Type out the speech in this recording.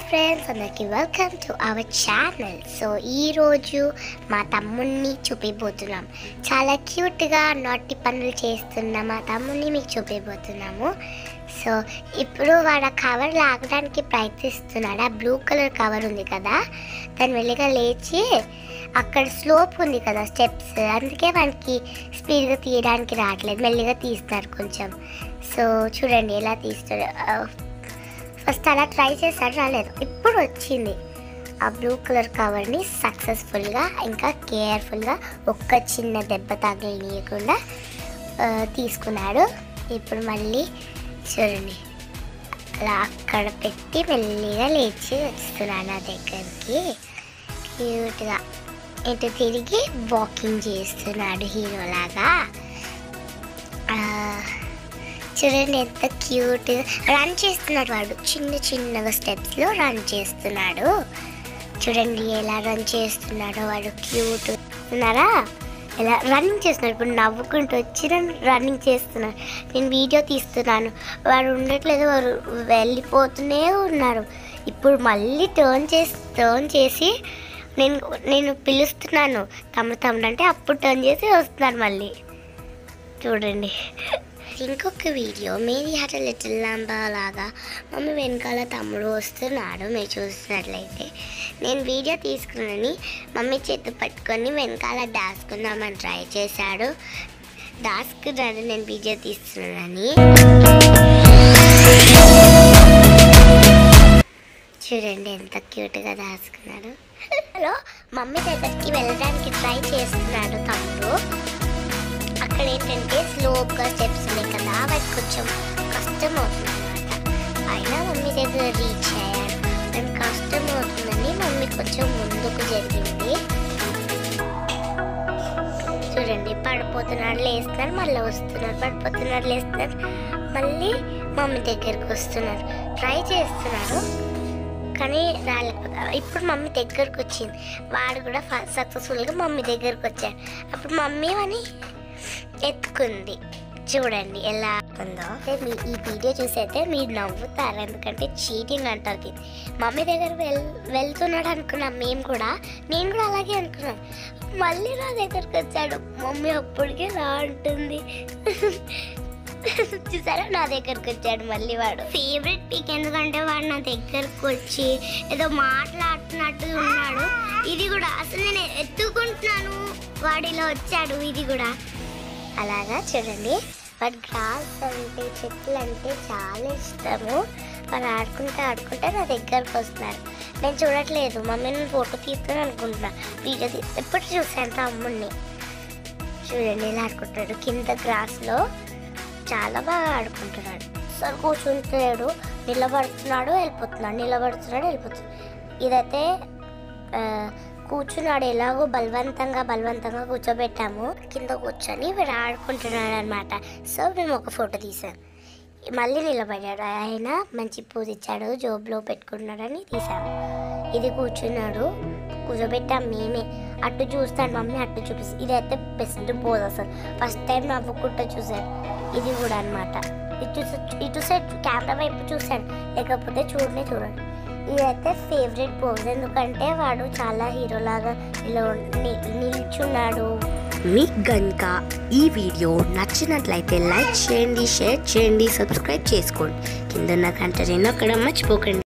friends అందరికి welcome to our channel so ఈరోజు మా తమ్ముడిని చూపిపోతున్నాం చాలా క్యూట్గా నాటి పనులు చేస్తున్న మా తమ్ముడిని మీకు చూపిపోతున్నాము సో ఇప్పుడు వాడు ఆ కవర్ లాగడానికి ప్రయత్నిస్తున్నాడు ఆ బ్లూ కలర్ కవర్ ఉంది కదా దాని వెళ్ళిగా లేచి అక్కడ స్లోప్ ఉంది కదా స్టెప్స్ అందుకే వానికి స్పీడ్గా తీయడానికి రావట్లేదు మెల్లిగా తీస్తున్నారు కొంచెం సో చూడండి ఎలా తీస్తాడు ఆ, ఫస్ట్ అలా ట్రై చేశాడు రాలేదు ఇప్పుడు వచ్చింది ఆ బ్లూ కలర్ కవర్ని సక్సెస్ఫుల్గా ఇంకా కేర్ఫుల్గా ఒక్క చిన్న దెబ్బ తగిలియకుండా ఆ, తీసుకున్నాడు ఇప్పుడు మళ్ళీ చూడండి అలా అక్కడ పెట్టి మెల్లిగా లేచి వస్తున్నాడు నా దగ్గరికి క్యూట్గా ఇటు తిరిగి వాకింగ్ చేస్తున్నాడు హీరోలాగా ఆ, చూడండి ఎంత క్యూట్ రన్ చేస్తున్నాడు వాడు చిన్న చిన్నగా స్టెప్స్లో రన్ చేస్తున్నాడు చూడండి ఎలా రన్ చేస్తున్నాడో వాడు క్యూట్ ఉన్నారా ఎలా రన్నింగ్ చేస్తున్నాడు ఇప్పుడు నవ్వుకుంటూ వచ్చి రన్నింగ్ చేస్తున్నాడు నేను వీడియో తీస్తున్నాను వాడు ఉండట్లేదు వాడు వెళ్ళిపోతూనే ఉన్నారు ఇప్పుడు మళ్ళీ టర్న్ చేసి టర్న్ చేసి నేను నేను పిలుస్తున్నాను తమ్ముడు తమ్ముడు అంటే అప్పుడు టర్న్ చేసి వస్తున్నాను మళ్ళీ చూడండి ఇంకొక video Mary had little lamb లాగా మమ్మీ వెనకాల తమ్ముడు వస్తున్నాడు మీరు చూసినట్లయితే నేను వీడియో తీసుకున్నాని మమ్మీ చేతి పట్టుకొని వెనకాల దాచుకుందామని ట్రై చేశాడు దాచుకున్నాడు నేను వీడియో తీస్తున్నానని చూడండి ఎంత క్యూట్గా దాచుకున్నాడు హలో మమ్మీ దగ్గరికి వెళ్ళడానికి ట్రై చేస్తున్నాడు తమ్ముడు అక్కడ ఏంటంటే స్లోగా స్టెప్స్ ఉన్నాయి కదా వాటి కొంచెం కష్టం అవుతుంది అనమాట అయినా మమ్మీ దగ్గర రీచ్ అయ్యాడు దానికి కష్టం అవుతుందని మమ్మీ కొంచెం ముందుకు జరిగింది చూడండి పడిపోతున్నాడు లేస్తున్నారు మళ్ళీ వస్తున్నారు పడిపోతున్నారు లేస్తున్నారు మళ్ళీ మమ్మీ దగ్గరికి వస్తున్నారు ట్రై చేస్తున్నారు కానీ రాలేకపోతారు ఇప్పుడు మమ్మీ దగ్గరకు వచ్చింది వాడు కూడా సక్సెస్ఫుల్గా మమ్మీ దగ్గరకు వచ్చాడు అప్పుడు మమ్మీ అని ఎత్తుకుంది చూడండి ఎలా ఉందో అంటే మీ ఈ వీడియో చూసైతే మీరు నవ్వుతారు ఎందుకంటే చీటింగ్ అంటారు ఇది మమ్మీ దగ్గర వెల్ వెళ్తున్నాడు అనుకున్నాం మేము కూడా నేను కూడా అలాగే అనుకున్నాను మళ్ళీ నా దగ్గరకు వచ్చాడు మమ్మీ అప్పటికే రా అంటుంది చూసారా నా దగ్గరకు వచ్చాడు మళ్ళీ వాడు ఫేవరెట్ పిక్ ఎందుకంటే వాడు నా దగ్గరకు వచ్చి ఏదో మాట్లాడుతున్నట్టు ఉన్నాడు ఇది కూడా అసలు నేను ఎత్తుకుంటున్నాను వాడు ఇలా వచ్చాడు ఇది కూడా అలాగా చూడండి వాడు గ్రాస్ అంటే చెట్లు అంటే చాలా ఇష్టము వాడు ఆడుకుంటే ఆడుకుంటే నా దగ్గరకు వస్తున్నారు నేను చూడట్లేదు మమ్మీ నేను ఫోటో తీస్తాను అనుకుంటున్నా వీడియో తీ ఎప్పుడు చూసాను తమ్ముడిని చూడండి ఇలా ఆడుకుంటాడు కింద గ్రాస్లో చాలా బాగా ఆడుకుంటున్నాడు అసలు కూర్చుంటాడు నిలబడుతున్నాడు వెళ్ళిపోతున్నాడు నిలబడుతున్నాడు వెళ్ళిపోతున్నాడు ఇదైతే ఆ, కూర్చున్నాడు ఎలాగో బలవంతంగా బలవంతంగా కూర్చోబెట్టాము కింద కూర్చొని వీడు ఆడుకుంటున్నాడు అనమాట సో మేము ఒక ఫోటో తీసాం మళ్ళీ నిలబడ్డాడు ఆయన మంచి పూజ ఇచ్చాడు జోబులో పెట్టుకున్నాడని తీసాము ఇది కూర్చున్నాడు కూర్చోబెట్టాం మేమే అటు చూస్తాడు మమ్మీ అటు చూపిస్తుంది ఇదైతే బెస్ట్ పోజ్ అసలు ఫస్ట్ టైం నవ్వుకుంటూ చూశాడు ఇది కూడా అనమాట ఇటు సైడ్- ఇటు సైడ్ కెమెరా వైపు చూశాడు లేకపోతే చూడనే చూడండి ఇదైతే ఫేవరెట్ పోజ్ ఎందుకంటే వాడు చాలా హీరోలాగా ఇలా ని- నిల్చున్నాడు మీకు గనుక ఈ వీడియో నచ్చినట్లయితే లైక్ చేయండి షేర్ చేయండి సబ్స్క్రైబ్ చేసుకోండి కింద ఉన్న గంట రెండు అక్కడ మర్చిపోకండి